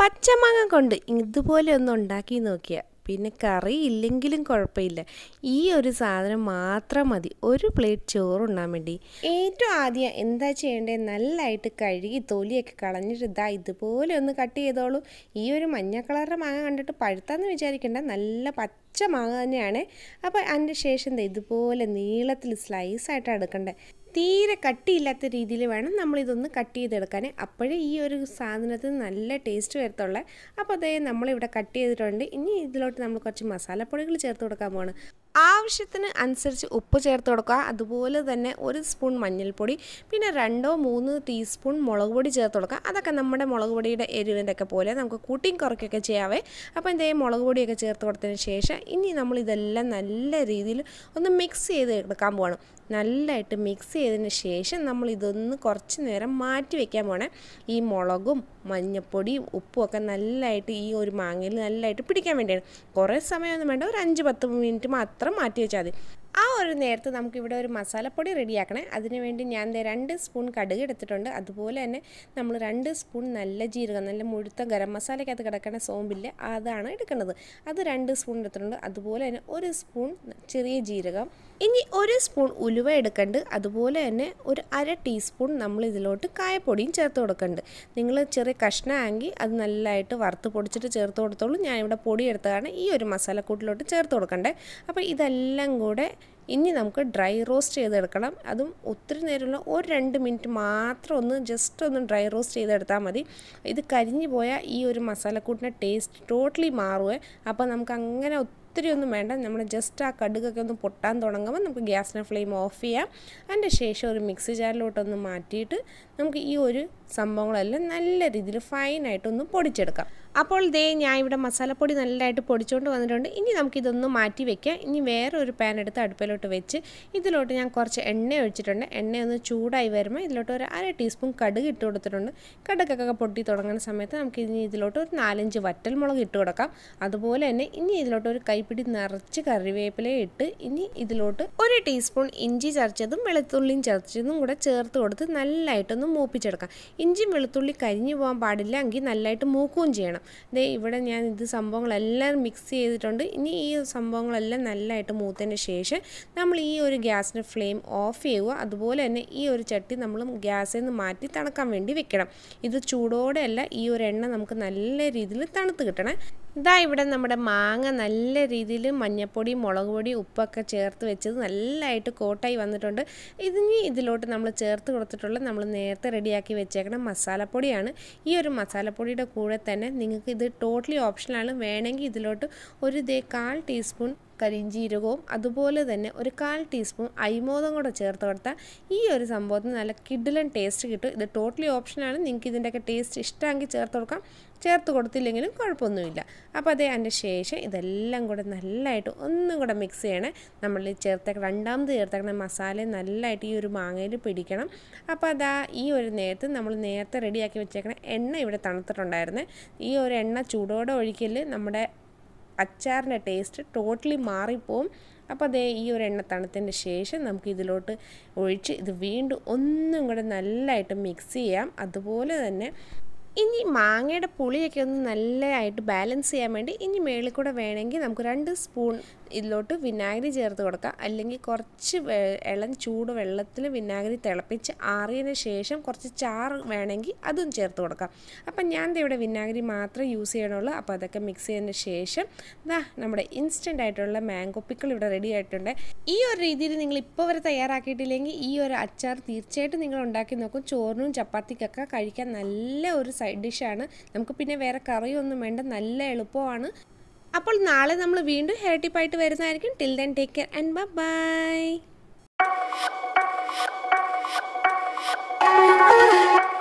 പച്ചമാങ്ങ കൊണ്ട് ഇതുപോലെ ഒന്ന് ഉണ്ടാക്കി നോക്കിയാൽ പിന്നെ കറി ഇല്ലെങ്കിലും കുഴപ്പമില്ല ഈ ഒരു സാധനം മാത്രം മതി ഒരു പ്ലേറ്റ് ചോറുണ്ണാൻ വേണ്ടി ഏറ്റവും ആദ്യം എന്താ ചെയ്യേണ്ടത് നല്ലതായിട്ട് കഴുകി തൊലിയൊക്കെ കളഞ്ഞിട്ട് ഇതാ ഇതുപോലെ ഒന്ന് കട്ട് ചെയ്തോളൂ ഈ ഒരു മഞ്ഞ കളറിൻ്റെ മാങ്ങ കണ്ടിട്ട് പഴുത്താന്ന് വിചാരിക്കേണ്ട നല്ല പച്ച മാങ്ങ തന്നെയാണ് അപ്പോൾ അതിൻ്റെ ശേഷം ദേ ഇതുപോലെ നീളത്തിൽ സ്ലൈസായിട്ട് എടുക്കണ്ടേ തീരെ കട്ടിയില്ലാത്ത രീതിയിൽ വേണം നമ്മളിതൊന്ന് കട്ട് ചെയ്തെടുക്കാൻ അപ്പോഴേ ഈ ഒരു സാധനത്തിന് നല്ല ടേസ്റ്റ് വരത്തുള്ളൂ അപ്പോൾ അതേ നമ്മളിവിടെ കട്ട് ചെയ്തിട്ടുണ്ട് ഇനി ഇതിലോട്ട് നമ്മൾ കുറച്ച് മസാലപ്പൊടികൾ ചേർത്ത് കൊടുക്കാൻ പോവാണ് ആവശ്യത്തിന് അനുസരിച്ച് ഉപ്പ് ചേർത്ത് കൊടുക്കുക അതുപോലെ തന്നെ ഒരു സ്പൂൺ മഞ്ഞൾപ്പൊടി പിന്നെ രണ്ടോ മൂന്ന് ടീസ്പൂൺ മുളക് പൊടി ചേർത്ത് കൊടുക്കുക അതൊക്കെ നമ്മുടെ മുളക് പൊടിയുടെ എരിവിൻ്റെ ഒക്കെ പോലെ നമുക്ക് കൂട്ടിയും കുറയ്ക്കൊക്കെ ചെയ്യാവേ അപ്പോൾ എന്തേ മുളക് പൊടിയൊക്കെ ചേർത്ത് കൊടുത്തതിന് ശേഷം ഇനി നമ്മൾ ഇതെല്ലാം നല്ല രീതിയിൽ ഒന്ന് മിക്സ് ചെയ്ത് എടുക്കാൻ പോകണം നല്ലതായിട്ട് മിക്സ് ചെയ്തതിന് ശേഷം നമ്മൾ ഇതൊന്ന് കുറച്ച് നേരം മാറ്റി വെക്കാൻ പോണേ ഈ മുളകും മഞ്ഞപ്പൊടിയും ഉപ്പും ഒക്കെ നല്ലതായിട്ട് ഈ ഒരു മാങ്ങയിൽ നല്ലതായിട്ട് പിടിക്കാൻ വേണ്ടിയാണ് കുറേ സമയമൊന്നും വേണ്ട ഒരു അഞ്ച് പത്ത് മിനിറ്റ് മാത്രം മാറ്റി വെച്ചാൽ മതി ആ ഒരു നേരത്ത് നമുക്കിവിടെ ഒരു മസാലപ്പൊടി റെഡിയാക്കണേ അതിന് വേണ്ടി ഞാൻ ദേ രണ്ട് സ്പൂൺ കടുക് എടുത്തിട്ടുണ്ട് അതുപോലെ തന്നെ നമ്മൾ രണ്ട് സ്പൂൺ നല്ല ജീരകം നല്ല മുഴുത്ത ഗരം മസാലയ്ക്കകത്ത് കിടക്കുന്ന സോമ്പില്ലേ അതാണ് എടുക്കുന്നത് അത് രണ്ട് സ്പൂൺ എടുത്തിട്ടുണ്ട് അതുപോലെ തന്നെ ഒരു സ്പൂൺ ചെറിയ ജീരകം ഇനി ഒരു സ്പൂൺ ഉലുവ എടുക്കണ്ട് അതുപോലെ തന്നെ ഒരു അര ടീസ്പൂൺ നമ്മൾ ഇതിലോട്ട് കായപ്പൊടിയും ചേർത്ത് കൊടുക്കുന്നുണ്ട് നിങ്ങൾ ചെറിയ കഷ്ണമാണെങ്കിൽ അത് നല്ലതായിട്ട് വറുത്ത് പൊടിച്ചിട്ട് ചേർത്ത് കൊടുത്തോളൂ ഞാനിവിടെ പൊടി എടുത്തതാണ് ഈ ഒരു മസാലക്കൂട്ടിലോട്ട് ചേർത്ത് കൊടുക്കണ്ടേ അപ്പോൾ ഇതെല്ലാം കൂടെ ഇനി നമുക്ക് ഡ്രൈ റോസ്റ്റ് ചെയ്തെടുക്കണം അതും ഒത്തിരി നേരമുള്ള ഒരു രണ്ട് മിനിറ്റ് മാത്രം ഒന്ന് ജസ്റ്റ് ഒന്ന് ഡ്രൈ റോസ്റ്റ് ചെയ്തെടുത്താൽ മതി ഇത് കരിഞ്ഞു പോയാൽ ഈ ഒരു മസാലക്കൂട്ടിൻ്റെ ടേസ്റ്റ് ടോട്ടലി മാറുവേ അപ്പോൾ നമുക്ക് അങ്ങനെ ഒത്തിരി ഒന്നും വേണ്ട നമ്മൾ ജസ്റ്റ് ആ കടുകൊക്കെ ഒന്ന് പൊട്ടാൻ തുടങ്ങുമ്പോൾ നമുക്ക് ഗ്യാസിൻ്റെ ഫ്ലെയിം ഓഫ് ചെയ്യാം അതിൻ്റെ ശേഷം ഒരു മിക്സി ജാറിലോട്ടൊന്ന് മാറ്റിയിട്ട് നമുക്ക് ഈ ഒരു സംഭവങ്ങളെല്ലാം നല്ല രീതിയിൽ ഫൈനായിട്ടൊന്ന് പൊടിച്ചെടുക്കാം അപ്പോൾ ദേ ഞാൻ ഇവിടെ മസാലപ്പൊടി നല്ലതായിട്ട് പൊടിച്ചുകൊണ്ട് വന്നിട്ടുണ്ട് ഇനി നമുക്കിതൊന്ന് മാറ്റി വെക്കാം ഇനി വേറെ ഒരു പാൻ എടുത്ത് അടുപ്പിലോട്ട് വെച്ച് ഇതിലോട്ട് ഞാൻ കുറച്ച് എണ്ണ ഒഴിച്ചിട്ടുണ്ട് എണ്ണ ഒന്ന് ചൂടായി വരുമ്പോൾ ഇതിലോട്ട് ഒരു അര ടീസ്പൂൺ കടുക് ഇട്ട് കൊടുത്തിട്ടുണ്ട് കടുകൊക്കെ പൊട്ടി തുടങ്ങുന്ന സമയത്ത് നമുക്ക് ഇനി ഇതിലോട്ട് ഒരു നാലഞ്ച് വറ്റൽ മുളക് ഇട്ട് കൊടുക്കാം അതുപോലെ തന്നെ ഇനി ഇതിലോട്ട് ഒരു കൈപ്പിടി നിറച്ച് കറിവേപ്പില ഇട്ട് ഇനി ഇതിലോട്ട് ഒരു ടീസ്പൂൺ ഇഞ്ചി ചതച്ചതും വെളുത്തുള്ളിയും ചതച്ചതും കൂടെ ചേർത്ത് കൊടുത്ത് നല്ലതായിട്ടൊന്ന് മൂപ്പിച്ചെടുക്കാം ഇഞ്ചിയും വെളുത്തുള്ളി കരിഞ്ഞു പോകാൻ പാടില്ല എങ്കിൽ നല്ലതായിട്ട് മൂക്കുകയും ചെയ്യണം ദേ ഇവിടെ ഞാൻ ഇത് സംഭവങ്ങളെല്ലാം മിക്സ് ചെയ്തിട്ടുണ്ട് ഇനി ഈ സംഭവങ്ങളെല്ലാം നല്ലതായിട്ട് മൂത്തതിന് ശേഷം നമ്മൾ ഈ ഒരു ഗ്യാസിൻ്റെ ഫ്ലെയിം ഓഫ് ചെയ്യുക അതുപോലെ തന്നെ ഈ ഒരു ചട്ടി നമ്മൾ ഗ്യാസിൽ നിന്ന് മാറ്റി തണുക്കാൻ വേണ്ടി വെക്കണം ഇത് ചൂടോടെയല്ല ഈ ഒരു എണ്ണ നമുക്ക് നല്ല രീതിയിൽ തണുത്ത് കിട്ടണേ ഇതാ ഇവിടെ നമ്മുടെ മാങ്ങ നല്ല രീതിയിൽ മഞ്ഞപ്പൊടി മുളക് പൊടി ഉപ്പൊക്കെ ചേർത്ത് വെച്ചത് നല്ലതായിട്ട് കോട്ടായി വന്നിട്ടുണ്ട് ഇതിന് ഇതിലോട്ട് നമ്മൾ ചേർത്ത് കൊടുത്തിട്ടുള്ള നമ്മൾ നേരത്തെ റെഡിയാക്കി വെച്ചേക്കുന്ന മസാലപ്പൊടിയാണ് ഈ ഒരു മസാലപ്പൊടിയുടെ കൂടെ തന്നെ നിങ്ങൾക്ക് ഇത് ടോട്ടലി ഓപ്ഷനാണ് വേണമെങ്കിൽ ഇതിലോട്ട് ഒരു ദേ കാൽ ടീസ്പൂൺ കരിഞ്ചീരകവും അതുപോലെ തന്നെ ഒരു കാൽ ടീസ്പൂൺ അരിമോദം കൂടെ ചേർത്ത് കൊടുത്താൽ ഈ ഒരു സംഭവത്തിന് നല്ല കിഡിലൻ ടേസ്റ്റ് കിട്ടും ഇത് ടോട്ടലി ഓപ്ഷനാണ് നിങ്ങൾക്ക് ഇതിൻ്റെയൊക്കെ ടേസ്റ്റ് ഇഷ്ടമെങ്കിൽ ചേർത്ത് കൊടുക്കാം ചേർത്ത് കൊടുത്തില്ലെങ്കിലും കുഴപ്പമൊന്നുമില്ല അപ്പോൾ അതേ അതിൻ്റെ ശേഷം ഇതെല്ലാം കൂടെ നല്ലതായിട്ട് ഒന്നും കൂടെ മിക്സ് ചെയ്യണേ നമ്മൾ ചേർത്തേക്ക രണ്ടാമത് ചേർത്തേക്കണ മസാല നല്ലതായിട്ട് ഈ ഒരു മാങ്ങയിൽ പിടിക്കണം അപ്പോൾ അതാ ഈ ഒരു നേരത്ത് നമ്മൾ നേരത്തെ റെഡിയാക്കി വെച്ചേക്കണ എണ്ണ ഇവിടെ തണുത്തിട്ടുണ്ടായിരുന്നു ഈ ഒരു എണ്ണ ചൂടോടെ ഒഴിക്കൽ നമ്മുടെ അച്ചാറിൻ്റെ ടേസ്റ്റ് ടോട്ടലി മാറിപ്പോവും അപ്പോൾ അതേ ഈ ഒരു എണ്ണ തണുത്തതിന് ശേഷം നമുക്ക് ഇതിലോട്ട് ഒഴിച്ച് ഇത് വീണ്ടും ഒന്നും കൂടെ നല്ലതായിട്ട് മിക്സ് ചെയ്യാം അതുപോലെ തന്നെ ഇനി മാങ്ങയുടെ പുളിയൊക്കെ ഒന്ന് നല്ലതായിട്ട് ബാലൻസ് ചെയ്യാൻ വേണ്ടി ഇനി മേളിൽ കൂടെ വേണമെങ്കിൽ നമുക്ക് രണ്ട് സ്പൂൺ ഇതിലോട്ട് വിനാഗിരി ചേർത്ത് കൊടുക്കാം അല്ലെങ്കിൽ കുറച്ച് ഇളം ചൂട് വെള്ളത്തിൽ വിനാഗിരി തിളപ്പിച്ച് ആറിയതിന് ശേഷം കുറച്ച് ചാറ് വേണമെങ്കിൽ അതും ചേർത്ത് കൊടുക്കാം അപ്പം ഞാൻ ഇവിടെ വിനാഗിരി മാത്രമേ യൂസ് ചെയ്യണുള്ളൂ അപ്പോൾ അതൊക്കെ മിക്സ് ചെയ്തതിന് ശേഷം ഇതാ നമ്മുടെ ഇൻസ്റ്റൻ്റ് ആയിട്ടുള്ള മാംഗോ പിക്കിൾ ഇവിടെ റെഡി ആയിട്ടുണ്ട് ഈ ഒരു രീതിയിൽ നിങ്ങൾ ഇപ്പോൾ വരെ തയ്യാറാക്കിയിട്ടില്ലെങ്കിൽ ഈ ഒരു അച്ചാർ തീർച്ചയായിട്ടും നിങ്ങൾ ഉണ്ടാക്കി നോക്കും ചോറിനും ചപ്പാത്തിക്കൊക്കെ കഴിക്കാൻ നല്ല ഒരു സൈഡ് ഡിഷാണ് നമുക്ക് പിന്നെ വേറെ കറിയൊന്നും വേണ്ട നല്ല എളുപ്പമാണ് അപ്പോൾ നാളെ നമ്മൾ വീണ്ടും ഹെയർ ടിപ്പായിട്ട് വരുന്നതായിരിക്കും till then take care and by